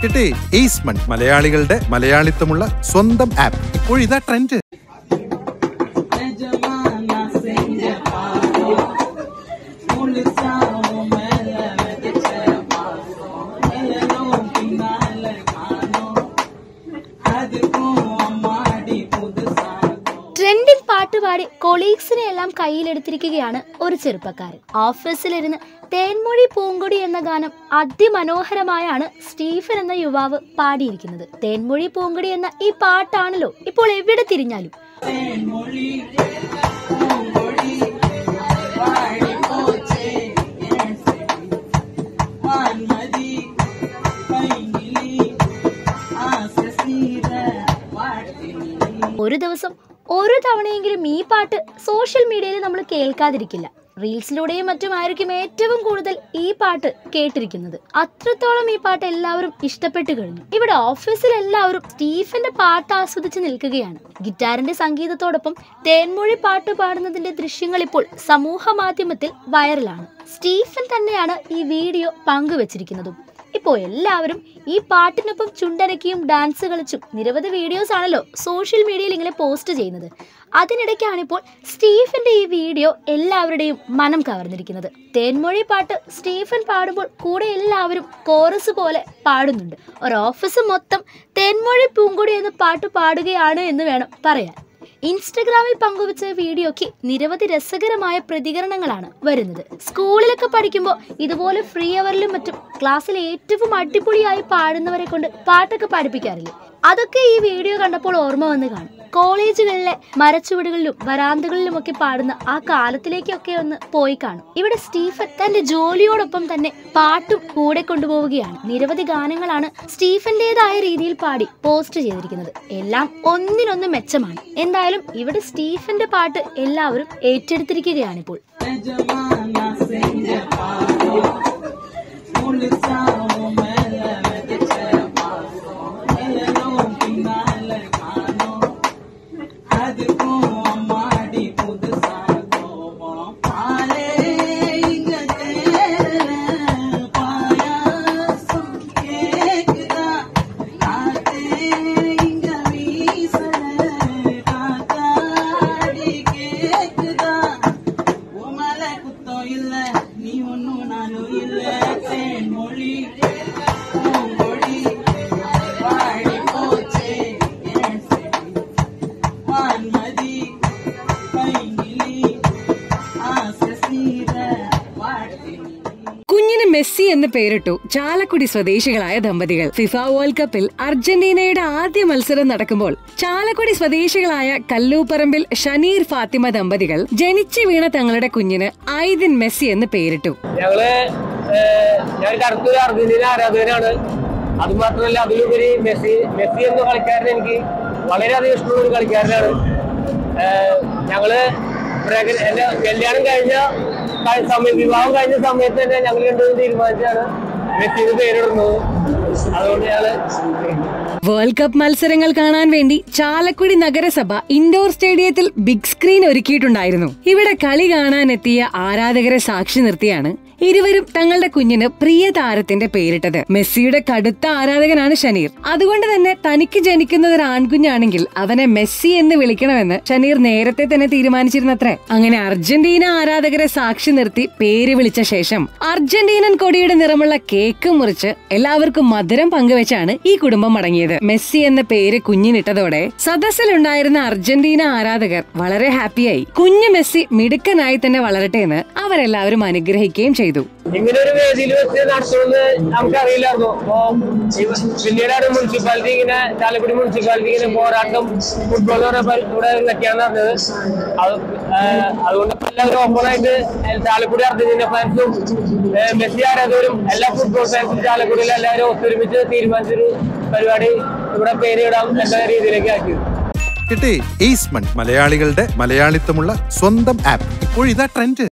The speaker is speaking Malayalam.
കിട്ടി എയ്സ്മൺ മലയാളികളുടെ മലയാളിത്തമുള്ള സ്വന്തം ആപ്പ് ഇപ്പോഴിതാ ട്രെൻഡ് जमाना से जमानो मुलसाओ मेले में जमानो मेलो पिनाल खानो हद को अमाडी पुदसाको ട്രെൻഡിൽ പാട്ട് പാടി കൊളീഗ്സിനെ എല്ലാം കയ്യിലെടുത്തിരിക്കുകയാണ് ഒരു ചെറുപ്പക്കാരൻ ഓഫീസിലിരുന്ന് തേൻമൊഴി പൂങ്കൊടി എന്ന ഗാനം അതിമനോഹരമായാണ് സ്റ്റീഫൻ എന്ന യുവാവ് പാടിയിരിക്കുന്നത് തേൻമൊഴി പൂങ്കൊടി എന്ന ഈ പാട്ടാണല്ലോ ഇപ്പോൾ എവിടെ തിരിഞ്ഞാലും മൊഴി പൂങ്കൊടി വാടി പോച്ചേ വാൻമതി പൈങ്കിളി ആസസീര വാട്ടിനി ഒരു ദിവസം ഒരു തവണയെങ്കിലും ഈ പാട്ട് സോഷ്യൽ മീഡിയയിൽ നമ്മൾ കേൾക്കാതിരിക്കില്ല റീൽസിലൂടെയും മറ്റുമായിരിക്കും ഏറ്റവും കൂടുതൽ ഈ പാട്ട് കേട്ടിരിക്കുന്നത് അത്രത്തോളം ഈ പാട്ട് എല്ലാവരും ഇഷ്ടപ്പെട്ടു കഴിഞ്ഞു ഇവിടെ ഓഫീസിൽ എല്ലാവരും സ്റ്റീഫന്റെ പാട്ട് ആസ്വദിച്ച് നിൽക്കുകയാണ് ഗിറ്റാറിന്റെ സംഗീതത്തോടൊപ്പം തേൻമൊഴി പാട്ട് പാടുന്നതിന്റെ ദൃശ്യങ്ങൾ ഇപ്പോൾ സമൂഹ മാധ്യമത്തിൽ വൈറലാണ് സ്റ്റീഫൻ തന്നെയാണ് ഈ വീഡിയോ പങ്കുവച്ചിരിക്കുന്നതും ഇപ്പോൾ എല്ലാവരും ഈ പാട്ടിനൊപ്പം ചുണ്ടനക്കിയും ഡാൻസ് കളിച്ചും നിരവധി വീഡിയോസ് ആണല്ലോ സോഷ്യൽ മീഡിയയിൽ ഇങ്ങനെ പോസ്റ്റ് ചെയ്യുന്നത് അതിനിടയ്ക്കാണ് ഇപ്പോൾ സ്റ്റീഫന്റെ ഈ വീഡിയോ എല്ലാവരുടെയും മനം കവർന്നിരിക്കുന്നത് തേൻമൊഴി പാട്ട് സ്റ്റീഫൻ പാടുമ്പോൾ കൂടെ എല്ലാവരും കോറസ് പോലെ പാടുന്നുണ്ട് ഒരു ഓഫീസ് മൊത്തം തേൻമൊഴി പൂങ്കൊടി എന്ന പാട്ട് പാടുകയാണ് എന്ന് വേണം പറയാൻ ഇൻസ്റ്റഗ്രാമിൽ പങ്കുവച്ച വീഡിയോയ്ക്ക് നിരവധി രസകരമായ പ്രതികരണങ്ങളാണ് വരുന്നത് സ്കൂളിലൊക്കെ പഠിക്കുമ്പോൾ ഇതുപോലെ ഫ്രീ അവറിലും മറ്റും ക്ലാസ്സിൽ ഏറ്റവും അടിപൊളിയായി പാടുന്നവരെ കൊണ്ട് പാട്ടൊക്കെ പഠിപ്പിക്കാറില്ലേ അതൊക്കെ ഈ വീഡിയോ കണ്ടപ്പോൾ ഓർമ്മ വന്ന് കാണും കോളേജുകളിലെ മരച്ചുവടുകളിലും വരാന്തകളിലും ഒക്കെ പാടുന്ന ആ കാലത്തിലേക്കൊക്കെ ഒന്ന് പോയി കാണും ഇവിടെ സ്റ്റീഫൻ തന്റെ ജോലിയോടൊപ്പം തന്നെ പാട്ടും കൂടെ കൊണ്ടുപോവുകയാണ് നിരവധി ഗാനങ്ങളാണ് സ്റ്റീഫന്റേതായ രീതിയിൽ പാടി പോസ്റ്റ് ചെയ്തിരിക്കുന്നത് എല്ലാം ഒന്നിനൊന്ന് മെച്ചമാണ് എന്തായാലും ഇവിടെ സ്റ്റീഫന്റെ പാട്ട് എല്ലാവരും ഏറ്റെടുത്തിരിക്കുകയാണിപ്പോൾ जमाना से जमानो मुलसाओ मेले में जमानो मेलो पिनाल खानो हद को अमाडी पुदसाको पाले इंग तेरे पायासम केकदा आते इंग वीसले काकाडी केकदा உமல குத்தம் இல்ல நீ ஒன்னும் நானும் இல்ல தேன்மொழி பூங்கொடி வாடி போச்சே என் செடி வான்மதி பைங்கிளி ஆசை சீர வாட்டினி കുഞ്ഞിന് മെസ്സി എന്ന് പേരിട്ടു ചാലക്കുടി സ്വദേശികളായ ദമ്പതികൾ ഫിഫ വേൾഡ് കപ്പിൽ അർജന്റീനയുടെ ആദ്യ മത്സരം നടക്കുമ്പോൾ ചാലക്കുടി സ്വദേശികളായ കല്ലൂപ്പറമ്പിൽ ഷനീർ ഫാത്തിമ ദമ്പതികൾ ജനിച്ചു വീണ തങ്ങളുടെ കുഞ്ഞിന് ഐദിൻ മെസ്സി എന്ന് പേരിട്ടു ഞങ്ങള് ഏഹ്, ഞാൻ കറുത്തൊരു അർജന്റീന ആരാധകനാണ് അത് മാത്രമല്ല അതിലുപരി മെസ്സി മെസ്സി എന്ന കളിക്കാരൻ എനിക്ക് വളരെയധികം ഇഷ്ടമുള്ള ഒരു കളിക്കാരനാണ് ഏഹ്, ഞങ്ങള് പ്രഗ- എന്റെ കല്യാണം കഴിഞ്ഞ കഴി- സമയം വിവാഹം കഴിഞ്ഞ സമയത്ത് തന്നെ ഞങ്ങൾ രണ്ടുപേരും തീരുമാനിച്ചാണ് മെസ്സിന് പേരിടുന്നത് അതുകൊണ്ട് ഞങ്ങള് വേൾഡ് കപ്പ് മത്സരങ്ങൾ കാണാൻ വേണ്ടി ചാലക്കുടി നഗരസഭ ഇൻഡോർ സ്റ്റേഡിയത്തിൽ ബിഗ് സ്ക്രീൻ ഒരുക്കിയിട്ടുണ്ടായിരുന്നു ഇവിടെ കളി കാണാനെത്തിയ ആരാധകരെ സാക്ഷി നിർത്തിയാണ് ഇരുവരും തങ്ങളുടെ കുഞ്ഞിന് പ്രിയ താരത്തിന്റെ പേരിട്ടത് മെസ്സിയുടെ കടുത്ത ആരാധകനാണ് ഷനീർ അതുകൊണ്ട് തന്നെ തനിക്ക് ജനിക്കുന്നത് ഒരു ആൺകുഞ്ഞാണെങ്കിൽ അവനെ മെസ്സി എന്ന് വിളിക്കണമെന്ന് ഷനീർ നേരത്തെ തന്നെ തീരുമാനിച്ചിരുന്നത്രേ അങ്ങനെ അർജന്റീന ആരാധകരെ സാക്ഷി നിർത്തി പേര് വിളിച്ച ശേഷം അർജന്റീനൻ കൊടിയുടെ നിറമുള്ള കേക്ക് മുറിച്ച് എല്ലാവർക്കും മധുരം പങ്കുവെച്ചാണ് ഈ കുടുംബം മടങ്ങിയത് മെസ്സി എന്ന പേര് കുഞ്ഞിനിട്ടതോടെ സദസ്സിലുണ്ടായിരുന്ന അർജന്റീന ആരാധകർ വളരെ ഹാപ്പിയായി കുഞ്ഞു മെസ്സി മിടുക്കനായി തന്നെ വളരട്ടെ എന്ന് അവരെല്ലാവരും അനുഗ്രഹിക്കുകയും ചെയ്തു ഇങ്ങനെ ഒരു വേദിയിൽ വെച്ച് നടത്തുമെന്ന് നമുക്കറിയില്ലായിരുന്നു അപ്പോ ഇവ- പിന്നീടാണ് മുനിസിപ്പാലിറ്റി ഇങ്ങനെ ചാലക്കുടി മുനിസിപ്പാലിറ്റി ഇങ്ങനെ പോരാട്ടം ഫുട്ബോൾ എന്ന് പറഞ്ഞ പരി- ഇവിടെ വെക്കാന്ന് പറഞ്ഞത് അത് ഏഹ് അതുകൊണ്ട് ഇപ്പൊ എല്ലാവരും ഓപ്പൺ ആയിട്ട് ചാലക്കുടി അർജന്റീന ഫാൻസും ഏഹ് മെസ്സി ആരാധകരും എല്ലാ ഫുട്ബോൾ ഫാൻസും ചാലക്കുടിയിൽ എല്ലാവരും ഒത്തൊരുമിച്ച് തീരുമാനിച്ചൊരു പരിപാടി ഇവിടെ പേരിടാം എന്ന രീതിയിലേക്ക് ആക്കിയത് കിട്ടി എയ്സ്മൺ മലയാളികളുടെ മലയാളിത്തമുള്ള സ്വന്തം ആപ്പ് ഇപ്പോഴിതാ ട്രെൻഡ്